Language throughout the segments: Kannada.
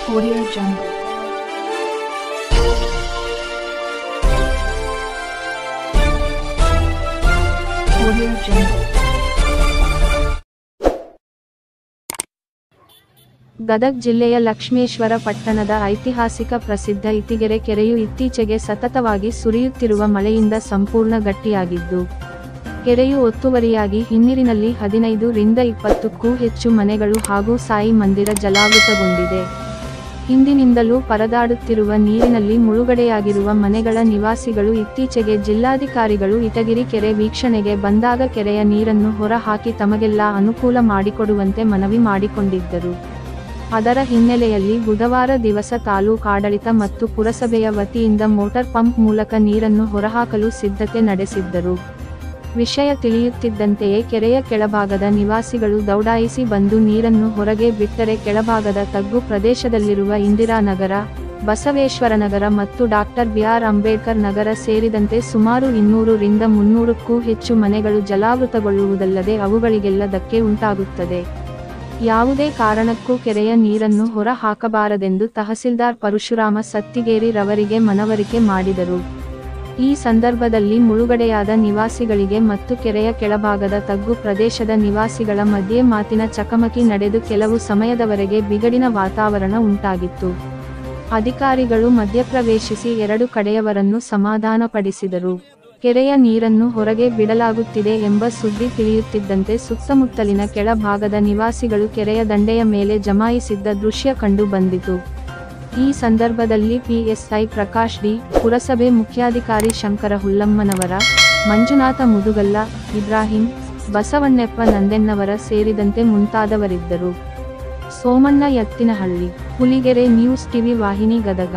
Audio Jungle. Audio Jungle. Gadag ಜಿಲ್ಲೆಯ ಲಕ್ಷ್ಮೇಶ್ವರ ಪಟ್ಟಣದ ಐತಿಹಾಸಿಕ ಪ್ರಸಿದ್ಧ ಇತಿಗೆರೆ ಕೆರೆಯು ಇತ್ತೀಚೆಗೆ ಸತತವಾಗಿ ಸುರಿಯುತ್ತಿರುವ ಮಳೆಯಿಂದ ಸಂಪೂರ್ಣ ಗಟ್ಟಿಯಾಗಿದ್ದು ಕೆರೆಯು ಒತ್ತುವರಿಯಾಗಿ ಹಿನ್ನೀರಿನಲ್ಲಿ ಹದಿನೈದು ರಿಂದ ಇಪ್ಪತ್ತಕ್ಕೂ ಹೆಚ್ಚು ಮನೆಗಳು ಹಾಗೂ ಸಾಯಿ ಮಂದಿರ ಜಲಾವೃತಗೊಂಡಿದೆ ಹಿಂದಿನಿಂದಲೂ ಪರದಾಡುತ್ತಿರುವ ನೀರಿನಲ್ಲಿ ಮುಳುಗಡೆಯಾಗಿರುವ ಮನೆಗಳ ನಿವಾಸಿಗಳು ಇತ್ತೀಚೆಗೆ ಜಿಲ್ಲಾಧಿಕಾರಿಗಳು ಇಟಗಿರಿ ಕೆರೆ ವೀಕ್ಷಣೆಗೆ ಬಂದಾಗ ಕೆರೆಯ ನೀರನ್ನು ಹೊರಹಾಕಿ ತಮಗೆಲ್ಲ ಅನುಕೂಲ ಮಾಡಿಕೊಡುವಂತೆ ಮನವಿ ಮಾಡಿಕೊಂಡಿದ್ದರು ಅದರ ಹಿನ್ನೆಲೆಯಲ್ಲಿ ಬುಧವಾರ ದಿವಸ ತಾಲೂಕಾಡಳಿತ ಮತ್ತು ಪುರಸಭೆಯ ವತಿಯಿಂದ ಮೋಟಾರ್ ಪಂಪ್ ಮೂಲಕ ನೀರನ್ನು ಹೊರಹಾಕಲು ಸಿದ್ಧತೆ ನಡೆಸಿದ್ದರು ವಿಷಯ ತಿಳಿಯುತ್ತಿದ್ದಂತೆಯೇ ಕೆರೆಯ ಕೆಳಭಾಗದ ನಿವಾಸಿಗಳು ದೌಡಾಯಿಸಿ ಬಂದು ನೀರನ್ನು ಹೊರಗೆ ಬಿಟ್ಟರೆ ಕೆಳಭಾಗದ ತಗ್ಗು ಪ್ರದೇಶದಲ್ಲಿರುವ ಇಂದಿರಾನಗರ ಬಸವೇಶ್ವರನಗರ ಮತ್ತು ಡಾಕ್ಟರ್ ಬಿಆರ್ ಅಂಬೇಡ್ಕರ್ ನಗರ ಸೇರಿದಂತೆ ಸುಮಾರು ಇನ್ನೂರು ರಿಂದ ಮುನ್ನೂರಕ್ಕೂ ಹೆಚ್ಚು ಮನೆಗಳು ಜಲಾವೃತಗೊಳ್ಳುವುದಲ್ಲದೆ ಅವುಗಳಿಗೆಲ್ಲ ಧಕ್ಕೆ ಉಂಟಾಗುತ್ತದೆ ಯಾವುದೇ ಕಾರಣಕ್ಕೂ ಕೆರೆಯ ನೀರನ್ನು ಹೊರ ಹಾಕಬಾರದೆಂದು ತಹಸೀಲ್ದಾರ್ ಪರಶುರಾಮ ಸತ್ತಿಗೇರಿ ರವರಿಗೆ ಮನವರಿಕೆ ಮಾಡಿದರು ಈ ಸಂದರ್ಭದಲ್ಲಿ ಮುಳುಗಡೆಯಾದ ನಿವಾಸಿಗಳಿಗೆ ಮತ್ತು ಕೆರೆಯ ಕೆಳಭಾಗದ ತಗ್ಗು ಪ್ರದೇಶದ ನಿವಾಸಿಗಳ ಮಧ್ಯೆ ಮಾತಿನ ಚಕಮಕಿ ನಡೆದು ಕೆಲವು ಸಮಯದವರೆಗೆ ಬಿಗಡಿನ ವಾತಾವರಣ ಉಂಟಾಗಿತ್ತು ಅಧಿಕಾರಿಗಳು ಮಧ್ಯಪ್ರವೇಶಿಸಿ ಎರಡು ಕಡೆಯವರನ್ನು ಸಮಾಧಾನಪಡಿಸಿದರು ಕೆರೆಯ ನೀರನ್ನು ಹೊರಗೆ ಬಿಡಲಾಗುತ್ತಿದೆ ಎಂಬ ಸುದ್ದಿ ತಿಳಿಯುತ್ತಿದ್ದಂತೆ ಸುತ್ತಮುತ್ತಲಿನ ಕೆಳಭಾಗದ ನಿವಾಸಿಗಳು ಕೆರೆಯ ದಂಡೆಯ ಮೇಲೆ ಜಮಾಯಿಸಿದ್ದ ದೃಶ್ಯ ಕಂಡು ಬಂದಿತು ಈ ಸಂದರ್ಭದಲ್ಲಿ ಪಿಎಸ್ಐ ಪ್ರಕಾಶ್ ಡಿ ಪುರಸಭೆ ಮುಖ್ಯಾಧಿಕಾರಿ ಶಂಕರ ಹುಲ್ಲಮ್ಮನವರ ಮಂಜುನಾಥ ಮುದುಗಲ್ಲ ಇಬ್ರಾಹಿಂ ಬಸವಣ್ಣಪ್ಪ ನಂದೆನ್ನವರ ಸೇರಿದಂತೆ ಮುಂತಾದವರಿದ್ದರು ಸೋಮಣ್ಣ ಯತ್ತಿನಹಳ್ಳಿ ಹುಲಿಗೆರೆ ನ್ಯೂಸ್ ಟಿವಿ ವಾಹಿನಿ ಗದಗ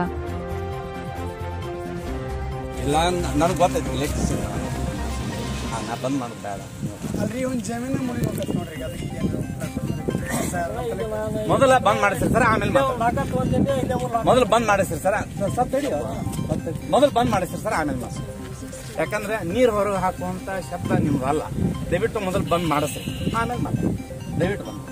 ಇಲ್ಲ ನನಗೆ ಗೊತ್ತೈತಿ ಎಲೆಕ್ಟ್ರಿಸಿಟಿ ಹಾಂ ನಾ ಬಂದ್ ಮಾಡೋದು ಬೇಡ ಅಲ್ರಿ ಒಂದು ಜಮೀನು ಮುರಿಬೇಕಂತ ನೋಡ್ರಿ ಈಗ ಅದಕ್ಕೆ ಏನು ಸರ್ ಮೊದಲ ಬಂದ್ ಮಾಡಿಸ್ರಿ ಸರ್ ಆಮೇಲೆ ಮಾತಾಡ್ರಿ. ಮೊದಲು ಬಂದ್ ಮಾಡಿಸ್ರಿ ಸರ್ ಸರ್ ತಡಿ ಮೊದಲು ಬಂದ್ ಮಾಡಿಸ್ರಿ ಸರ್ ಆಮೇಲೆ ಮಾತಾಡ್ರಿ. ಯಾಕಂದ್ರೆ ನೀರು ಹೊರಗೆ ಹಾಕುವಂತ ಶಬ್ದ ನಿಮ್ದು ಅಲ್ಲ ದಯವಿಟ್ಟು ಮೊದಲು ಬಂದ್ ಮಾಡಿಸ್ರಿ ಆಮೇಲೆ ಮಾತಾಡಿ ದಯವಿಟ್ಟು ಬಂದ್